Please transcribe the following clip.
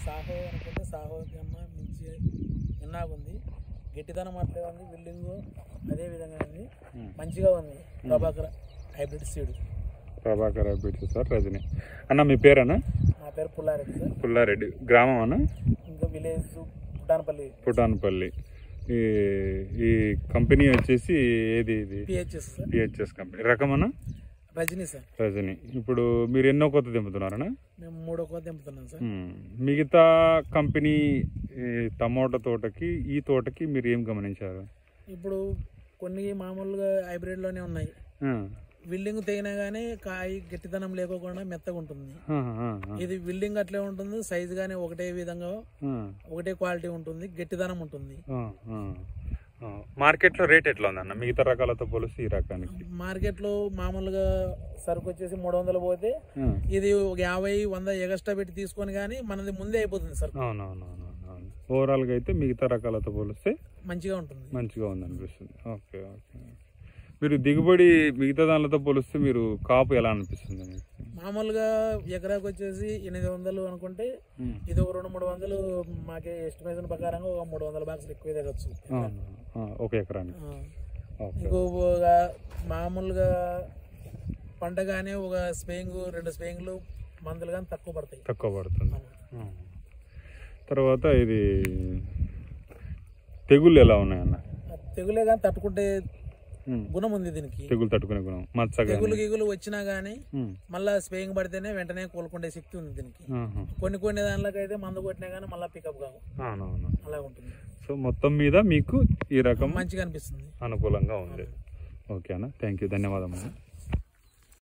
సాహో అనుకుంటే సాహో కన్నా మించి ఎన్నాగా ఉంది గట్టిదనం అట్లే ఉంది బిల్డింగ్ అదే విధంగా ఉంది మంచిగా ఉంది ప్రభాకర్ హైబ్రిడ్ సీడ్ ప్రభాకర్ అభిట్ సార్ రజని అన్న మీ పేరేనా నా పేరు పుల్లారెడ్డి సార్ పుల్లారెడ్డి గ్రామం అన్న ఇంకా విలేజ్ పుట్టానపల్లి పుటాన్పల్లి ఈ ఈ కంపెనీ వచ్చేసి ఏది ఇది పిహెచ్ఎస్ సార్ పిహెచ్ఎస్ కంపెనీ రకమన్నా రజనీ సార్ రజని ఇప్పుడు మీరు ఎన్నో కొత్త దింపుతున్నారనా మేము మూడో కోత దింపుతున్నాం సార్ మ్మ్. మిగతా కంపెనీ ఈ టమోటా తోటకి ఈ తోటకి మీరు ఏం గమనించారు ఇప్పుడు కొన్ని మామూలుగా హైబ్రిడ్లోనే ఉన్నాయి ఆ, బిల్డింగ్ తెగినా కానీ కాయ గట్టిదనం లేకోకుండా మెత్తగా ఉంటుంది ఆ, ఆ, ఆ, ఇది బిల్డింగ్ అట్లే ఉంటుంది సైజు గానీ ఒకటే విధంగా ఆ, ఒకటే క్వాలిటీ ఉంటుంది గట్టిదనం ఉంటుంది ఆ, ఆ, ఆ. మార్కెట్లో రేట్ ఎట్లా ఉందన్న మిగతా రకాలతో పోలిస్తే ఈ రకానికి మార్కెట్లో మామూలుగా సరుకు వచ్చేసి మూడు వందలు పోతే ఆ, ఇది ఒక యాభై వంద ఎగస్ట్రా పెట్టి తీసుకొని కానీ మనది ముందే అయిపోతుంది సరుకు అవునవునవును అవును ఓవరాల్గా అయితే మిగతా రకాలతో పోలిస్తే మంచిగా ఉంటుంది మంచిగా ఉందనిపిస్తుంది ఓకే ఓకే మీరు దిగుబడి మిగతా దానిలతో పోలిస్తే మీరు కాపు ఎలా అనిపిస్తుంది మీకు మామూలుగా ఎకరాకు వచ్చేసి ఎనిమిది వందలు అనుకుంటే మ్మ్. ఇది ఒక రెండు మూడు వందలు మాకే ఎస్టిమేషన్ ప్రకారంగా ఒక మూడు వందల బాక్సులు ఎక్కువ దిగచ్చు అవును. ఆ, ఒక ఎకరానికి ఆ. ఓకే ఇంకో ఒక మామూలుగా పంట కానీ ఒక స్ప్రేయింగ్ రెండు స్ప్రేయింగ్లు మందులు కానీ తక్కువ పడతాయి తక్కువ పడుతుంది ఆ. తర్వాత ఇది తెగుళ్ళు ఎలా ఉన్నాయన్న ఆ తెగులే కానీ తట్టుకుంటే ఉమ్. గుణం ఉంది దీనికి తెగులు తట్టుకునే గుణం మచ్చ తెగులు కానీ గిగులు వచ్చినా గానీ మళ్ళా స్ప్రేయింగ్ పడితేనే వెంటనే కోలుకుండే శక్తి ఉంది దీనికి కొన్ని కొన్ని దానిలోకి అయితే మందు కొట్టినా కానీ మళ్ళీ పికప్ కావు అవునవును అలా ఉంటుంది సో మొత్తం మీద మీకు ఈ రకం మంచిగా అనిపిస్తుంది అనుకూలంగా ఉంది ఓకే అన్న థ్యాంక్ యూ ధన్యవాదములు